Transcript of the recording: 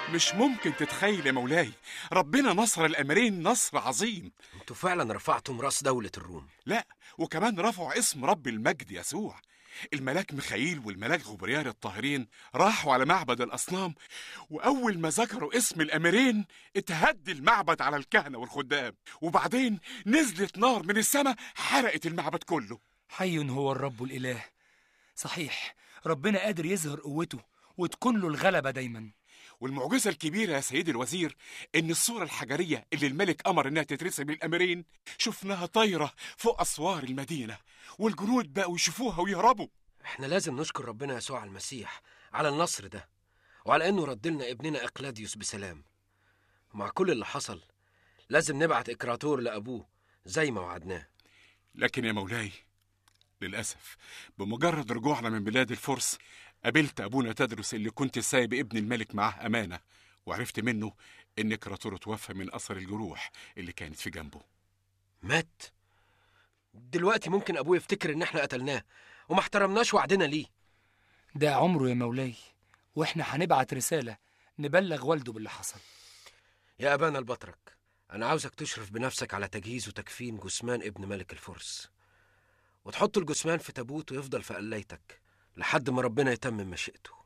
مش ممكن تتخيل يا مولاي ربنا نصر الأمرين نصر عظيم انتوا فعلا رفعتم راس دولة الروم لا وكمان رفعوا اسم رب المجد يسوع الملاك ميخائيل والملاك غبريال الطاهرين راحوا على معبد الأصنام وأول ما ذكروا اسم الأميرين اتهد المعبد على الكهنة والخدام وبعدين نزلت نار من السماء حرقت المعبد كله حي هو الرب الإله صحيح ربنا قادر يظهر قوته وتكون له الغلبة دايما والمعجزة الكبيرة يا سيدي الوزير إن الصورة الحجرية اللي الملك أمر إنها تترسم للأميرين شفناها طايرة فوق أسوار المدينة والجنود بقوا يشوفوها ويهربوا احنا لازم نشكر ربنا يسوع المسيح على النصر ده وعلى انه رد لنا ابننا اقلاديوس بسلام مع كل اللي حصل لازم نبعت اكراتور لابوه زي ما وعدناه لكن يا مولاي للأسف بمجرد رجوعنا من بلاد الفرس قابلت أبونا تدرس اللي كنت سايب ابن الملك معاه أمانة وعرفت منه إن كراتور توفى من أثر الجروح اللي كانت في جنبه مات دلوقتي ممكن ابوه يفتكر ان احنا قتلناه وما احترمناش وعدنا ليه ده عمره يا مولاي واحنا هنبعت رسالة نبلغ والده باللي حصل يا ابانا البطرك انا عاوزك تشرف بنفسك على تجهيز وتكفين جثمان ابن ملك الفرس وتحط الجثمان في تابوت ويفضل في قلايتك لحد ما ربنا يتمم مشيئته